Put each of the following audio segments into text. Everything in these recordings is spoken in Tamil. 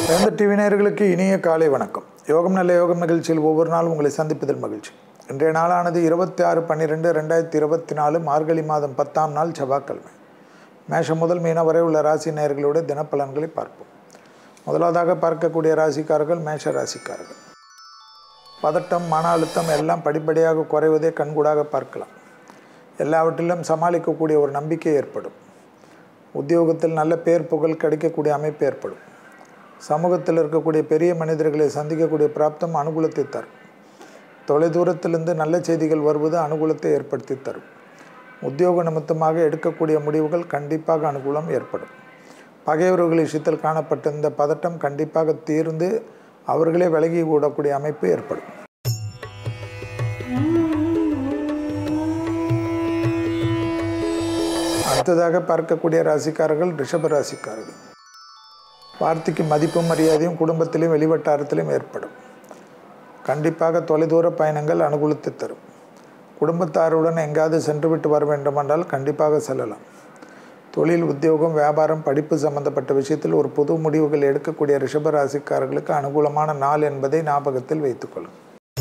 எந்த டிவி நேயர்களுக்கு இனிய காலை வணக்கம் யோகம் நல்ல யோகம் நிகழ்ச்சியில் ஒவ்வொரு நாளும் உங்களை சந்திப்பதில் மகிழ்ச்சி இன்றைய நாளானது இருபத்தி ஆறு பன்னிரெண்டு ரெண்டாயிரத்தி இருபத்தி நாலு மார்கழி மாதம் பத்தாம் நாள் செவ்வாய்க்கிழமை மேஷம் முதல் மீன வரை உள்ள ராசி நேயர்களோட தினப்பலன்களை பார்ப்போம் முதலாவதாக பார்க்கக்கூடிய ராசிக்காரர்கள் மேஷ ராசிக்காரர்கள் பதட்டம் மன அழுத்தம் எல்லாம் படிப்படியாக குறைவதை கண்கூடாக பார்க்கலாம் எல்லாவற்றிலும் சமாளிக்கக்கூடிய ஒரு நம்பிக்கை ஏற்படும் உத்தியோகத்தில் நல்ல பேர் புகழ் கிடைக்கக்கூடிய அமைப்பு ஏற்படும் சமூகத்தில் இருக்கக்கூடிய பெரிய மனிதர்களை சந்திக்கக்கூடிய பிராப்தம் அனுகூலத்தை தரும் தொலைதூரத்திலிருந்து நல்ல செய்திகள் வருவது அனுகூலத்தை ஏற்படுத்தி தரும் உத்தியோக நிமித்தமாக எடுக்கக்கூடிய முடிவுகள் கண்டிப்பாக அனுகூலம் ஏற்படும் பகைவர்கள் விஷயத்தில் காணப்பட்ட இந்த பதட்டம் கண்டிப்பாக தீர்ந்து அவர்களே விலகி கூடக்கூடிய அமைப்பு ஏற்படும் அடுத்ததாக பார்க்கக்கூடிய ராசிக்காரர்கள் ரிஷப ராசிக்காரர்கள் வார்த்தைக்கு மதிப்பும் மரியாதையும் குடும்பத்திலும் வெளிவட்டாரத்திலும் ஏற்படும் கண்டிப்பாக தொலைதூர பயணங்கள் அனுகூலத்தை தரும் குடும்பத்தாருடன் எங்காவது சென்று விட்டு வர வேண்டுமென்றால் கண்டிப்பாக செல்லலாம் தொழில் உத்தியோகம் வியாபாரம் படிப்பு சம்பந்தப்பட்ட விஷயத்தில் ஒரு புது முடிவுகள் எடுக்கக்கூடிய ரிஷப ராசிக்காரர்களுக்கு அனுகூலமான நாள் என்பதை ஞாபகத்தில் வைத்துக்கொள்ளும்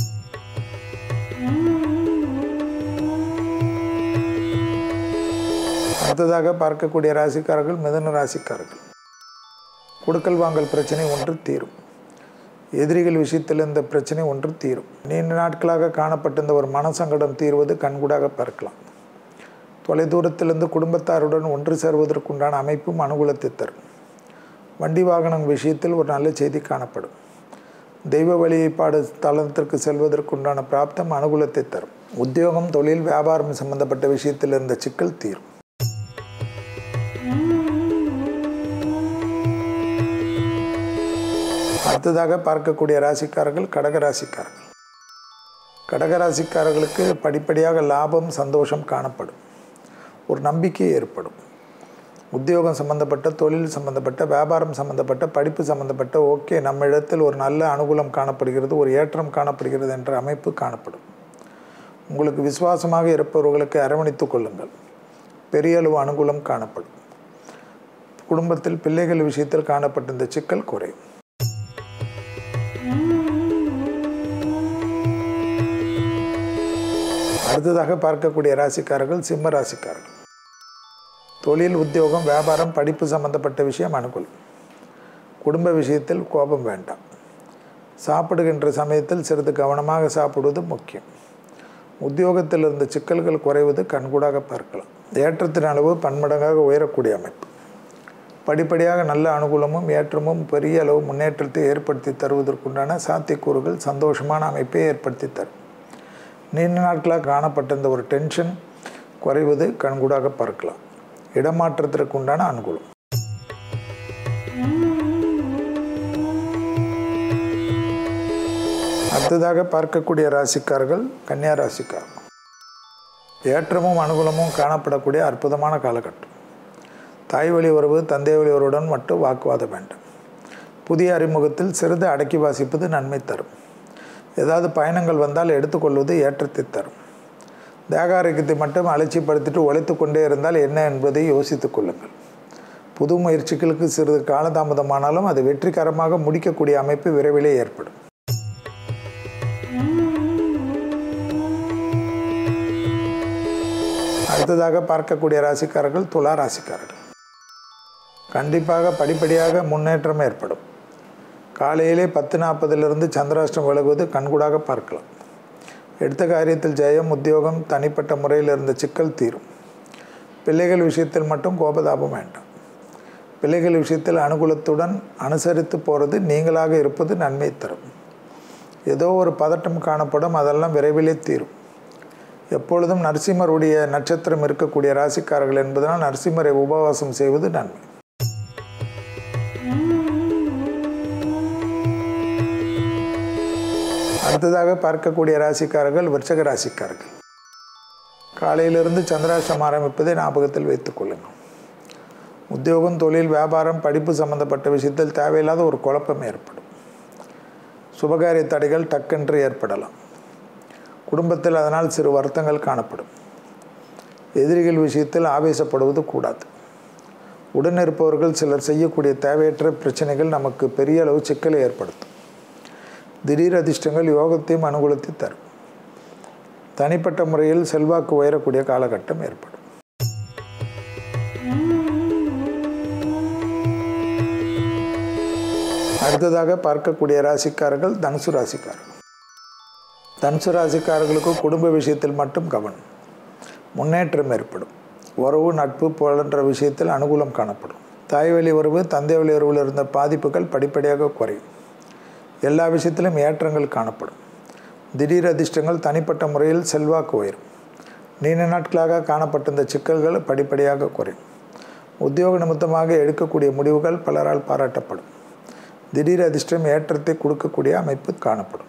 அடுத்ததாக பார்க்கக்கூடிய ராசிக்காரர்கள் மிதன ராசிக்காரர்கள் கொடுக்கல் வாங்கல் பிரச்சனை ஒன்று தீரும் எதிரிகள் விஷயத்தில் இந்த பிரச்சனை ஒன்று தீரும் நீண்ட நாட்களாக காணப்பட்டிருந்த ஒரு மனசங்கடம் தீர்வது கண்கூடாக பார்க்கலாம் தொலைதூரத்திலிருந்து குடும்பத்தாருடன் ஒன்று சேர்வதற்குண்டான அமைப்பும் அனுகூலத்தை தரும் வண்டி வாகனம் விஷயத்தில் ஒரு நல்ல செய்தி காணப்படும் தெய்வ வழிபாடு தளத்திற்கு செல்வதற்குண்டான பிராப்தம் அனுகூலத்தை தரும் உத்தியோகம் தொழில் வியாபாரம் சம்பந்தப்பட்ட விஷயத்தில் இருந்த சிக்கல் தீரும் அடுத்ததாக பார்க்கக்கூடிய ராசிக்காரர்கள் கடக ராசிக்காரர்கள் கடகராசிக்காரர்களுக்கு படிப்படியாக லாபம் சந்தோஷம் காணப்படும் ஒரு நம்பிக்கை ஏற்படும் உத்தியோகம் சம்பந்தப்பட்ட தொழில் சம்பந்தப்பட்ட வியாபாரம் சம்பந்தப்பட்ட படிப்பு சம்பந்தப்பட்ட ஓகே நம்ம இடத்தில் ஒரு நல்ல அனுகூலம் காணப்படுகிறது ஒரு ஏற்றம் காணப்படுகிறது என்ற அமைப்பு காணப்படும் உங்களுக்கு விசுவாசமாக இருப்பவர்களுக்கு அரவணைத்து கொள்ளுங்கள் பெரிய அளவு அனுகூலம் காணப்படும் குடும்பத்தில் பிள்ளைகள் விஷயத்தில் காணப்பட்ட இந்த சிக்கல் குறையும் அடுத்ததாக பார்க்கக்கூடிய ராசிக்காரர்கள் சிம்ம ராசிக்காரர்கள் தொழில் உத்தியோகம் வியாபாரம் படிப்பு சம்பந்தப்பட்ட விஷயம் அனுகூலம் குடும்ப விஷயத்தில் கோபம் வேண்டாம் சாப்பிடுகின்ற சமயத்தில் சிறிது கவனமாக சாப்பிடுவது முக்கியம் உத்தியோகத்தில் இருந்த சிக்கல்கள் குறைவது கண்கூடாக பார்க்கலாம் ஏற்றத்தின் அளவு பன்மடங்காக உயரக்கூடிய அமைப்பு படிப்படியாக நல்ல அனுகூலமும் ஏற்றமும் பெரிய அளவு முன்னேற்றத்தை ஏற்படுத்தி தருவதற்குண்டான சாத்தியக்கூறுகள் சந்தோஷமான அமைப்பை ஏற்படுத்தி தரும் நீண்ட நாட்களாக காணப்பட்ட இந்த ஒரு டென்ஷன் குறைவது கண்கூடாக பார்க்கலாம் இடமாற்றத்திற்கு உண்டான அனுகூலம் அடுத்ததாக பார்க்கக்கூடிய ராசிக்காரர்கள் கன்னியா ராசிக்காரர்கள் ஏற்றமும் அனுகூலமும் காணப்படக்கூடிய அற்புதமான காலகட்டம் தாய் வழி உறவு தந்தை வழி உறவுடன் மட்டும் வாக்குவாதம் வேண்டும் புதிய அறிமுகத்தில் சிறிது அடக்கி வாசிப்பது நன்மை தரும் ஏதாவது பயணங்கள் வந்தால் எடுத்துக்கொள்வது ஏற்றத்தை தரும் தேக ஆரோக்கியத்தை மட்டும் அலட்சிப்படுத்திட்டு உழைத்து கொண்டே இருந்தால் என்ன என்பதை யோசித்துக் கொள்ளுங்கள் புது முயற்சிகளுக்கு சிறிது காலதாமதமானாலும் அது வெற்றிகரமாக முடிக்கக்கூடிய அமைப்பு விரைவிலே ஏற்படும் அடுத்ததாக பார்க்கக்கூடிய ராசிக்காரர்கள் துலா ராசிக்காரர்கள் கண்டிப்பாக படிப்படியாக முன்னேற்றம் ஏற்படும் காலையிலே பத்து நாற்பதிலிருந்து சந்திராஷ்டம் விலகுவது கண்கூடாக பார்க்கலாம் எடுத்த காரியத்தில் ஜெயம் உத்தியோகம் தனிப்பட்ட முறையில் இருந்த சிக்கல் தீரும் பிள்ளைகள் விஷயத்தில் மட்டும் கோபதாபம் வேண்டாம் பிள்ளைகள் விஷயத்தில் அனுகூலத்துடன் அனுசரித்து போகிறது நீங்களாக இருப்பது நன்மை தரும் ஏதோ ஒரு பதட்டம் காணப்படும் அதெல்லாம் விரைவிலே தீரும் எப்பொழுதும் நரசிம்மருடைய நட்சத்திரம் இருக்கக்கூடிய ராசிக்காரர்கள் என்பதனால் நரசிம்மரை உபவாசம் செய்வது நன்மை அடுத்ததாக பார்க்கக்கூடிய ராசிக்காரர்கள் விருச்சக ராசிக்காரர்கள் காலையிலிருந்து சந்திராஷ்டம் ஆரம்பிப்பதை ஞாபகத்தில் வைத்துக் கொள்ளுங்கள் உத்தியோகம் தொழில் வியாபாரம் படிப்பு சம்பந்தப்பட்ட விஷயத்தில் தேவையில்லாத ஒரு குழப்பம் ஏற்படும் சுபகாரிய தடைகள் டக்கென்று ஏற்படலாம் குடும்பத்தில் அதனால் சிறு வருத்தங்கள் காணப்படும் எதிரிகள் விஷயத்தில் ஆவேசப்படுவது கூடாது உடன் இருப்பவர்கள் சிலர் செய்யக்கூடிய தேவையற்ற பிரச்சனைகள் நமக்கு பெரிய அளவு சிக்கலை ஏற்படுத்தும் திடீர் அதிர்ஷ்டங்கள் யோகத்தையும் அனுகூலத்தை தரும் தனிப்பட்ட முறையில் செல்வாக்கு உயரக்கூடிய காலகட்டம் ஏற்படும் அடுத்ததாக பார்க்கக்கூடிய ராசிக்காரர்கள் தனுசு ராசிக்காரர்கள் தனுசு ராசிக்காரர்களுக்கு குடும்ப விஷயத்தில் மட்டும் கவனம் முன்னேற்றம் ஏற்படும் உறவு நட்பு போன்ற விஷயத்தில் அனுகூலம் காணப்படும் தாய் வழி உறவு தந்தை வழி உறவில் இருந்த பாதிப்புகள் படிப்படியாக குறையும் எல்லா விஷயத்திலும் ஏற்றங்கள் காணப்படும் திடீர் அதிர்ஷ்டங்கள் தனிப்பட்ட முறையில் செல்வாக்கு உயரும் நீண்ட நாட்களாக காணப்பட்ட இந்த சிக்கல்கள் படிப்படியாக குறையும் உத்தியோக நிமித்தமாக எடுக்கக்கூடிய முடிவுகள் பலரால் பாராட்டப்படும் திடீர் அதிர்ஷ்டம் ஏற்றத்தை கொடுக்கக்கூடிய அமைப்பு காணப்படும்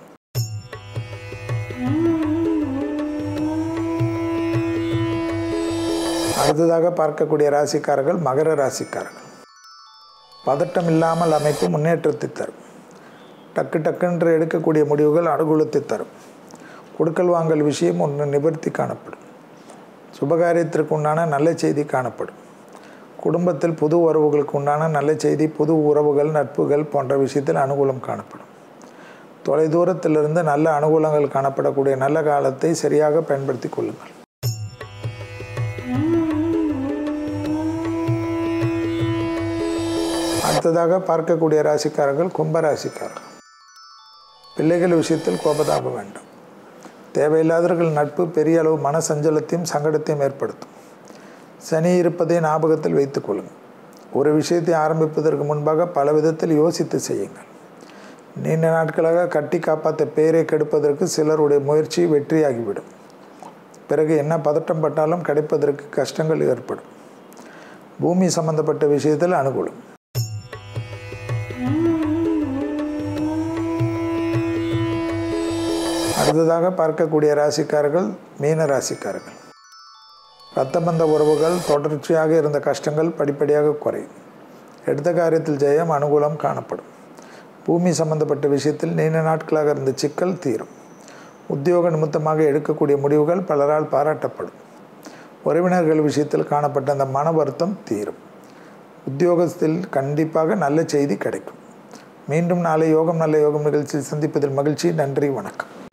அடுத்ததாக பார்க்கக்கூடிய ராசிக்காரர்கள் மகர ராசிக்காரர்கள் பதட்டம் இல்லாமல் அமைப்பு முன்னேற்றத்தை தரும் டக்கு டக்குன்று எடுக்கக்கூடிய முடிவுகள் அனுகூலத்தை தரும் கொடுக்கல் வாங்கல் விஷயம் ஒன்று நிவர்த்தி காணப்படும் சுபகாரியத்திற்கு உண்டான நல்ல செய்தி காணப்படும் குடும்பத்தில் புது உறவுகளுக்கு உண்டான நல்ல செய்தி புது உறவுகள் நட்புகள் போன்ற விஷயத்தில் அனுகூலம் காணப்படும் தொலைதூரத்திலிருந்து நல்ல அனுகூலங்கள் காணப்படக்கூடிய நல்ல காலத்தை சரியாக பயன்படுத்தி கொள்ளுங்கள் அடுத்ததாக பார்க்கக்கூடிய ராசிக்காரர்கள் கும்ப ராசிக்காரர்கள் பிள்ளைகள் விஷயத்தில் கோபதாபம் வேண்டும் தேவையில்லாதவர்கள் நட்பு பெரிய அளவு மன சஞ்சலத்தையும் சங்கடத்தையும் ஏற்படுத்தும் சனி இருப்பதை ஞாபகத்தில் வைத்துக் கொள்ளுங்கள் ஒரு விஷயத்தை ஆரம்பிப்பதற்கு முன்பாக பல விதத்தில் யோசித்து செய்யுங்கள் நீண்ட நாட்களாக கட்டி காப்பாற்ற பெயரை கெடுப்பதற்கு சிலருடைய முயற்சி வெற்றியாகிவிடும் பிறகு என்ன பதட்டம் பட்டாலும் கிடைப்பதற்கு கஷ்டங்கள் ஏற்படும் பூமி சம்பந்தப்பட்ட விஷயத்தில் அனுகூலம் அடுத்ததாக பார்க்கக்கூடிய ராசிக்காரர்கள் மீன ராசிக்காரர்கள் ரத்தபந்த உறவுகள் தொடர்ச்சியாக இருந்த கஷ்டங்கள் படிப்படியாக குறையும் எடுத்த காரியத்தில் ஜெயம் அனுகூலம் காணப்படும் பூமி சம்பந்தப்பட்ட விஷயத்தில் நீண்ட நாட்களாக இருந்த சிக்கல் தீரும் உத்தியோக நிமித்தமாக எடுக்கக்கூடிய முடிவுகள் பலரால் பாராட்டப்படும் உறவினர்கள் விஷயத்தில் காணப்பட்ட அந்த மன வருத்தம் தீரும் உத்தியோகத்தில் கண்டிப்பாக நல்ல செய்தி கிடைக்கும் மீண்டும் நாளை யோகம் நல்ல யோகம் நிகழ்ச்சியில் சந்திப்பதில் மகிழ்ச்சி நன்றி வணக்கம்